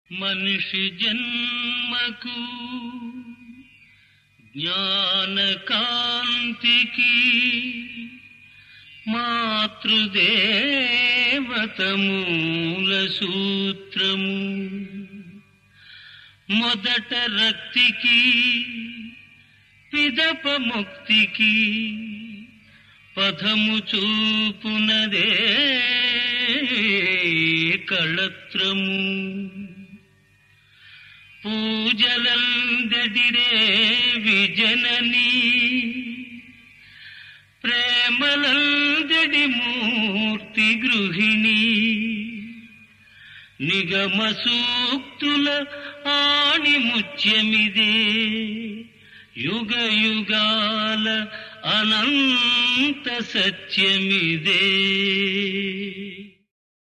మనిషి జన్మకు జ్ఞానకాంతికి మాతృదేవత మూల సూత్రము మొదట రక్తికి పిదప ముక్తికి పదము చూపునదే కళత్రము పూజలందడిరే విజనని ప్రేమలందడి మూర్తి గృహిణి నిగమ సూక్తుల ఆణి ముత్యమిదే యుగ యుగాల అనంత సత్యమిదే